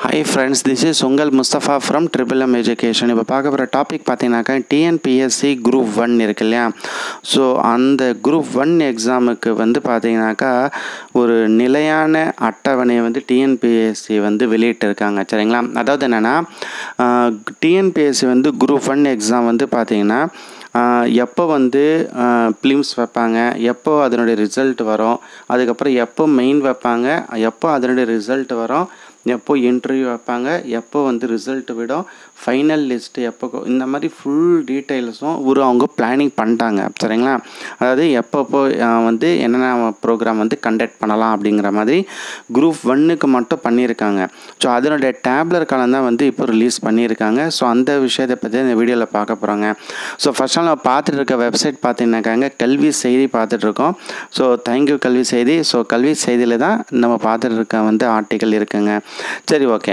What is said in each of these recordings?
hi friends this is உங்கள் Mustafa from triple M education இப்போ பார்க்க போகிற டாபிக் பார்த்தீங்கன்னாக்கா டிஎன்பிஎஸ்சி குரூப் ஒன் இருக்கு இல்லையா ஸோ அந்த குரூப் ஒன் எக்ஸாமுக்கு வந்து பார்த்தீங்கன்னாக்கா ஒரு நிலையான அட்டவணையை வந்து டிஎன்பிஎஸ்சி வந்து வெளியிட்டிருக்காங்க சரிங்களா அதாவது என்னென்னா டிஎன்பிஎஸ்சி வந்து குரூப் ஒன் எக்ஸாம் வந்து பார்த்தீங்கன்னா எப்போ வந்து ஃபிலிம்ஸ் வைப்பாங்க எப்போ அதனுடைய ரிசல்ட் வரும் அதுக்கப்புறம் எப்போ மெயின் வைப்பாங்க எப்போ அதனுடைய ரிசல்ட் வரும் எப்போ இன்டர்வியூ வைப்பாங்க எப்போ வந்து ரிசல்ட் விடும் ஃபைனல் லிஸ்ட்டு எப்போ இந்த மாதிரி ஃபுல் டீட்டெயில்ஸும் ஒரு அவங்க பிளானிங் பண்ணிட்டாங்க சரிங்களா அதாவது எப்பப்போ வந்து என்னென்ன ப்ரோக்ராம் வந்து கண்டக்ட் பண்ணலாம் அப்படிங்கிற மாதிரி குரூப் ஒன்னுக்கு மட்டும் பண்ணியிருக்காங்க ஸோ அதனுடைய டேப்லர் காலம் தான் வந்து இப்போ ரிலீஸ் பண்ணியிருக்காங்க ஸோ அந்த விஷயத்தை பற்றி இந்த வீடியோவில் பார்க்க போகிறாங்க ஸோ ஃபஸ்ட் ஆல் நம்ம பார்த்துட்டு இருக்க வெப்சைட் பார்த்தீங்கன்னாக்காங்க கல்வி செய்தி பார்த்துட்ருக்கோம் ஸோ தேங்க்யூ கல்வி செய்தி ஸோ கல்வி செய்தியில் தான் நம்ம பார்த்துட்டு இருக்க வந்து ஆர்டிக்கல் இருக்குங்க சரி ஓகே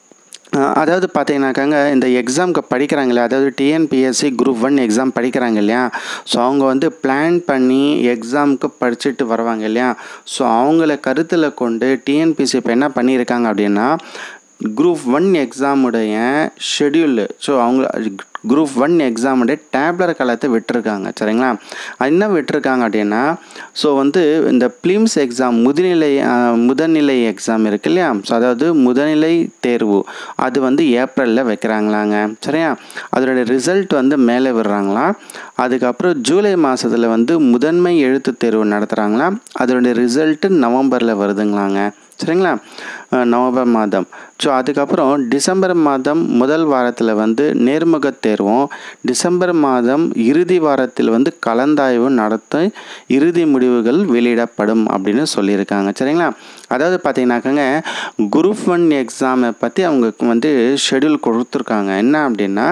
அதாவது பார்த்தீங்கன்னாக்காங்க இந்த எக்ஸாமுக்கு படிக்கிறாங்களே அதாவது டிஎன்பிஎஸ்சி குரூப் ஒன் எக்ஸாம் படிக்கிறாங்க இல்லையா ஸோ அவங்க வந்து பிளான் பண்ணி எக்ஸாமுக்கு படிச்சுட்டு வருவாங்க இல்லையா ஸோ அவங்கள கருத்தில் கொண்டு டிஎன்பிஎஸ்சி இப்போ என்ன பண்ணியிருக்காங்க அப்படின்னா குரூப் ஒன் எக்ஸாமுடைய ஷெடியூலு ஸோ அவங்க குரூப் ஒன் எக்ஸாமுடைய டேப்லர் காலத்தை விட்டுருக்காங்க சரிங்களா என்ன விட்டுருக்காங்க அப்படின்னா ஸோ வந்து இந்த ப்ளிம்ஸ் எக்ஸாம் முதுநிலை முதல்நிலை எக்ஸாம் இருக்கு இல்லையா ஸோ அதாவது முதல்நிலை தேர்வு அது வந்து ஏப்ரலில் வைக்கிறாங்களாங்க சரியா அதோடைய ரிசல்ட் வந்து மேலே விடுறாங்களாம் அதுக்கப்புறம் ஜூலை மாதத்தில் வந்து முதன்மை எழுத்து தேர்வு நடத்துகிறாங்களா அதோடைய ரிசல்ட்டு நவம்பரில் வருதுங்களாங்க சரிங்களா நவம்பர் மாதம் ஸோ அதுக்கப்புறம் டிசம்பர் மாதம் முதல் வாரத்தில் வந்து நேர்முக தேர்வும் டிசம்பர் மாதம் இறுதி வாரத்தில் வந்து கலந்தாய்வு நடத்த இறுதி முடிவுகள் வெளியிடப்படும் அப்படின்னு சொல்லியிருக்காங்க சரிங்களா அதாவது பார்த்தீங்கன்னாக்கங்க குரூப் ஒன் எக்ஸாமை பற்றி அவங்க வந்து ஷெடியூல் கொடுத்துருக்காங்க என்ன அப்படின்னா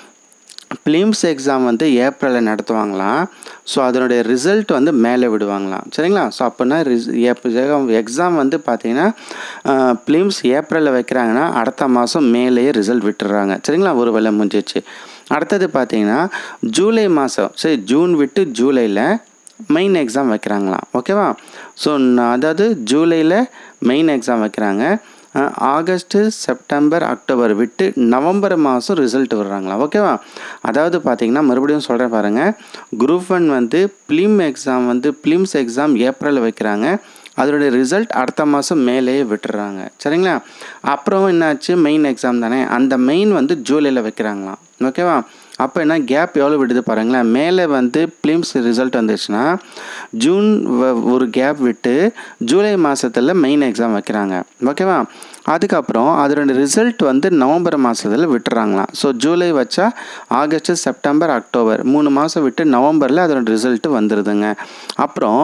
ப்ளிம்ஸ் எக்ஸாம் வந்து ஏப்ரலில் நடத்துவாங்களாம் ஸோ அதனுடைய ரிசல்ட் வந்து மேலே விடுவாங்களாம் சரிங்களா ஸோ அப்படின்னா ரிஸ் எக்ஸாம் வந்து பார்த்திங்கன்னா ப்ளிம்ஸ் ஏப்ரலில் வைக்கிறாங்கன்னா அடுத்த மாதம் மேலேயே ரிசல்ட் விட்டுறாங்க சரிங்களா ஒரு வேலை முடிஞ்சிச்சு அடுத்தது பார்த்திங்கன்னா ஜூலை மாதம் சரி ஜூன் விட்டு ஜூலையில் மெயின் எக்ஸாம் வைக்கிறாங்களாம் ஓகேவா ஸோ அதாவது ஜூலையில் மெயின் எக்ஸாம் வைக்கிறாங்க ஆகஸ்ட்டு செப்டம்பர் அக்டோபர் விட்டு நவம்பர் மாதம் ரிசல்ட் விடுறாங்களா ஓகேவா அதாவது பார்த்தீங்கன்னா மறுபடியும் சொல்கிறேன் பாருங்கள் குரூப் ஒன் வந்து ப்ளிம் எக்ஸாம் வந்து ப்ளிம்ஸ் எக்ஸாம் ஏப்ரலில் வைக்கிறாங்க அதோடைய ரிசல்ட் அடுத்த மாதம் மேலேயே விட்டுறாங்க சரிங்களா அப்புறம் என்னாச்சு மெயின் எக்ஸாம் தானே அந்த மெயின் வந்து ஜூலையில் வைக்கிறாங்களாம் ஓகேவா அப்போ என்ன கேப் எவ்வளோ விடுது பாருங்களேன் மேலே வந்து ஃபிலிம்ஸ் ரிசல்ட் வந்துச்சுன்னா ஜூன் ஒரு கேப் விட்டு ஜூலை மாதத்தில் மெயின் எக்ஸாம் வைக்கிறாங்க ஓகேவா அதுக்கப்புறம் அதோட ரிசல்ட் வந்து நவம்பர் மாதத்தில் விட்டுறாங்களாம் ஸோ ஜூலை வச்சா ஆகஸ்ட் செப்டம்பர் அக்டோபர் மூணு மாதம் விட்டு நவம்பரில் அதோட ரிசல்ட்டு வந்துடுதுங்க அப்புறம்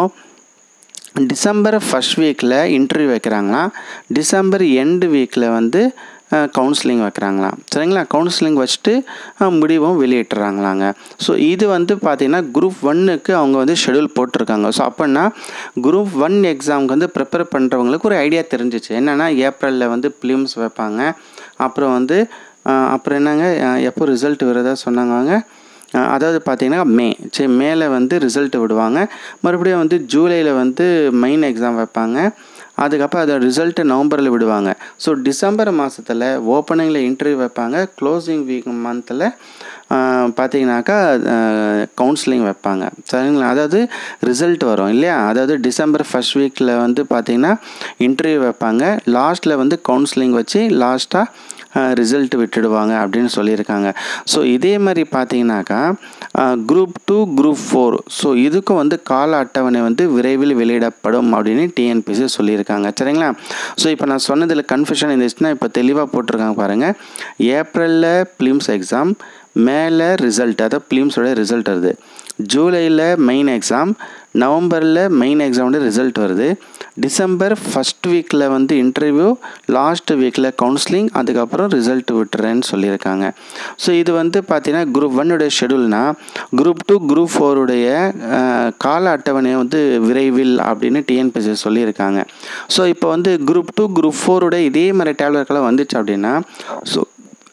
டிசம்பர் ஃபஸ்ட் வீக்கில் இன்டர்வியூ வைக்கிறாங்களாம் டிசம்பர் எண்டு வீக்கில் வந்து கவுன்சிலிங் வைக்கிறாங்களாம் சரிங்களா கவுன்சிலிங் வச்சுட்டு முடிவும் வெளியிட்டுறாங்களாங்க ஸோ இது வந்து பார்த்திங்கன்னா குரூப் ஒன்னுக்கு அவங்க வந்து ஷெடியூல் போட்டிருக்காங்க ஸோ அப்படின்னா குரூப் ஒன் எக்ஸாமுக்கு வந்து ப்ரிப்பேர் பண்ணுறவங்களுக்கு ஒரு ஐடியா தெரிஞ்சிச்சு என்னென்னா ஏப்ரலில் வந்து ஃபிலிம்ஸ் வைப்பாங்க அப்புறம் வந்து அப்புறம் என்னங்க எப்போ ரிசல்ட் வருதா சொன்னாங்க அதாவது பார்த்திங்கன்னா மே சரி மேலே வந்து ரிசல்ட் விடுவாங்க மறுபடியும் வந்து ஜூலையில் வந்து மெயின் எக்ஸாம் வைப்பாங்க அதுக்கப்புறம் அதோட ரிசல்ட்டு நவம்பரில் விடுவாங்க ஸோ டிசம்பர் மாதத்தில் ஓப்பனிங்கில் இன்டர்வியூ வைப்பாங்க க்ளோசிங் வீக் மந்தில் பார்த்தீங்கன்னாக்கா கவுன்சிலிங் வைப்பாங்க சரிங்களா அதாவது ரிசல்ட் வரும் இல்லையா அதாவது டிசம்பர் ஃபஸ்ட் வீக்கில் வந்து பார்த்திங்கன்னா இன்டர்வியூ வைப்பாங்க லாஸ்ட்டில் வந்து கவுன்சிலிங் வச்சு லாஸ்ட்டாக ரிசல்ட் விட்டுடுவாங்க அப்படின்னு சொல்லியிருக்காங்க ஸோ இதே மாதிரி பார்த்தீங்கன்னாக்கா group two group four so இதுக்கும் வந்து கால அட்டவணை வந்து விரைவில் வெளியிடப்படும் அப்படின்னு டிஎன்பிசி சொல்லியிருக்காங்க சரிங்களா ஸோ இப்போ நான் சொன்னதில் கன்ஃபியூஷன் இருந்துச்சுன்னா இப்போ தெளிவாக போட்டிருக்காங்க பாருங்கள் ஏப்ரலில் ஃபிலிம்ஸ் எக்ஸாம் மேலே ரிசல்ட் அதாவது ஃபிலிம்ஸோட ரிசல்ட் வருது ஜூலையில் மெயின் எக்ஸாம் நவம்பரில் மெயின் எக்ஸாமோட ரிசல்ட் வருது டிசம்பர் ஃபஸ்ட் வீக்கில் வந்து இன்டர்வியூ லாஸ்ட் வீக்கில் கவுன்சிலிங் அதுக்கப்புறம் ரிசல்ட் விட்டுறேன்னு சொல்லியிருக்காங்க ஸோ இது வந்து பார்த்தீங்கன்னா குரூப் ஒன்னுடைய ஷெடியூல்னால் குரூப் டூ குரூப் ஃபோருடைய கால அட்டவணையை வந்து விரைவில் அப்படின்னு டிஎன்பிசி சொல்லியிருக்காங்க ஸோ இப்போ வந்து குரூப் டூ குரூப் ஃபோருடைய இதே மாதிரி டேப்லெட்கெல்லாம் வந்துச்சு அப்படின்னா ஸோ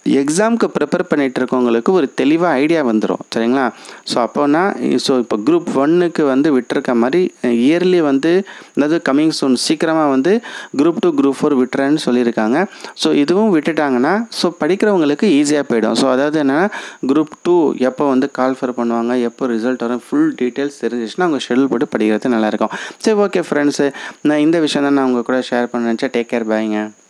எக்ஸாமுக்கு ப்ரிப்பேர் பண்ணிகிட்டு இருக்கவங்களுக்கு ஒரு தெளிவாக ஐடியா வந்துடும் சரிங்களா ஸோ அப்போனா ஸோ இப்போ குரூப் ஒன்னுக்கு வந்து விட்டுருக்க மாதிரி இயர்லி வந்து அதாவது கம்மிங் சூன் சீக்கிரமாக வந்து குரூப் டூ குரூப் ஃபோர் விட்டுறேன்னு சொல்லியிருக்காங்க ஸோ இதுவும் விட்டுட்டாங்கன்னா ஸோ படிக்கிறவங்களுக்கு ஈஸியாக போயிடும் ஸோ அதாவது என்னென்னா குரூப் டூ எப்போ வந்து கால்ஃபர் பண்ணுவாங்க எப்போ ரிசல்ட் வரும் ஃபுல் டீட்டெயில்ஸ் தெரிஞ்சிச்சுன்னா அவங்க ஷெடியூல் போட்டு படிக்கிறது நல்லாயிருக்கும் சரி ஓகே ஃப்ரெண்ட்ஸு நான் இந்த விஷயம் தான் நான் உங்கள் கூட ஷேர் பண்ண நினச்சேன் டேக் கேர் பாய்ங்க